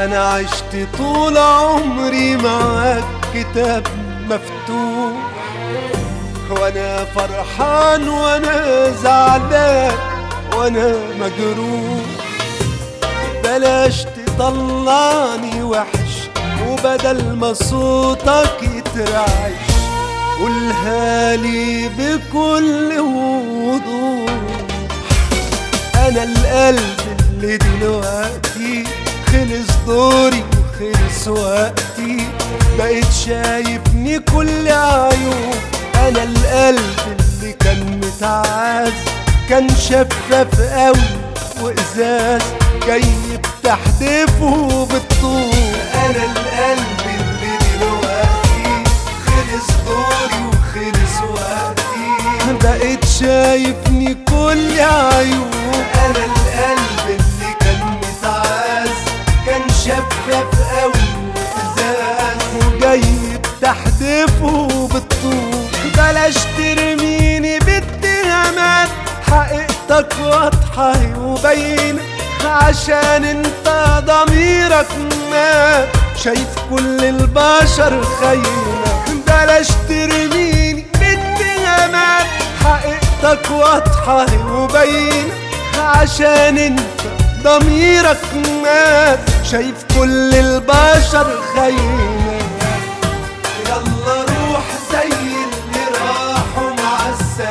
انا عشت طول عمري معاك كتاب مفتوح وانا فرحان وانا زعلان وانا مجروح بلاش تطلعني وحش وبدل ما صوتك يترعش قولها لي بكل وضوح انا القلب اللي دلوقتي خلص دوري وخلص وقتي بقيت شايفني كل عيوب انا القلب اللي كان متعاز كان شفاف قوي وازاز جاي بتحدفه بالطول انا القلب اللي دلوقتي خلص دوري وخلص وقتي بقيت شايفني كل عيوب انا القلب اللي كان متعاز كان شفاف قوي وازاز وجاي بتحدفه بالطول بلاش ترميني باتهامات حقيقتك واضحة وباينة عشان انت ضميرك مات شايف كل البشر خاينة بلاش ترميني باتهامات حقيقتك واضحة وباينة عشان انت ضميرك مات شايف كل البشر خاينة يلا روح زي اللي راحوا مع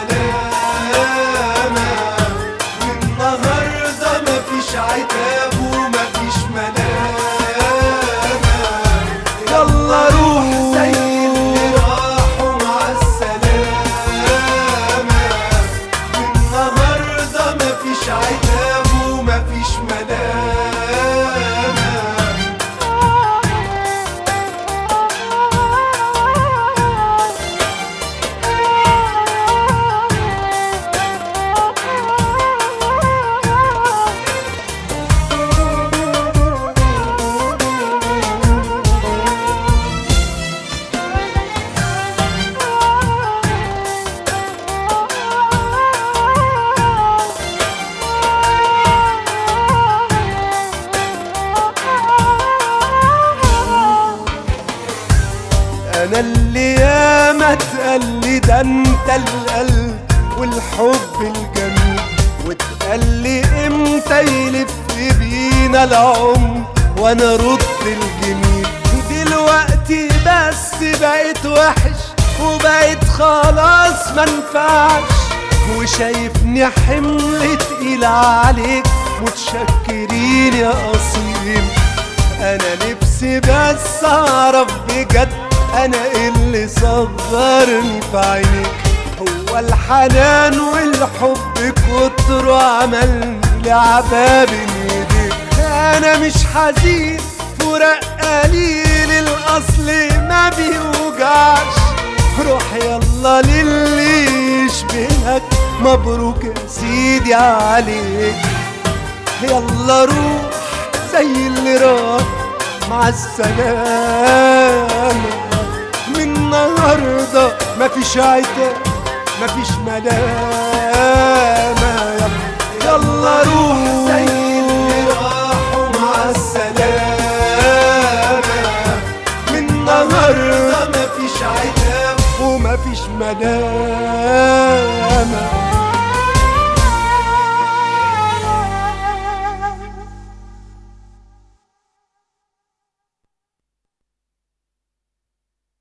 السلامة والنهاردة مفيش عتاب ومفيش ملامة يلا روح زي اللي راحوا مع السلامة والنهاردة مفيش عتاب ومفيش ملامة انا اللي ياما اتقال ده انت القلب والحب الجميل واتقال لي امتى يلف بينا العمر وانا رد الجميل دلوقتي بس بقيت وحش وبقيت خلاص منفعش وشايفني حمل تقيل عليك متشكرين يا اصيل انا نفسي بس اعرف بجد انا إيه اللي صغرني في عينيك هو الحنان والحب كتر عمل لعبة بين ايديك انا مش حزين فراق قليل الاصل ما بيوجعش روح يلا للي يشبهك مبروك يا سيدي عليك يلا روح زي اللي راح مع السلامة من النهاردة مفيش عتاب مفيش ملامة يلا, يلا روح زي اللي راحوا مع السلامة من النهاردة مفيش عتاب ومفيش ملامة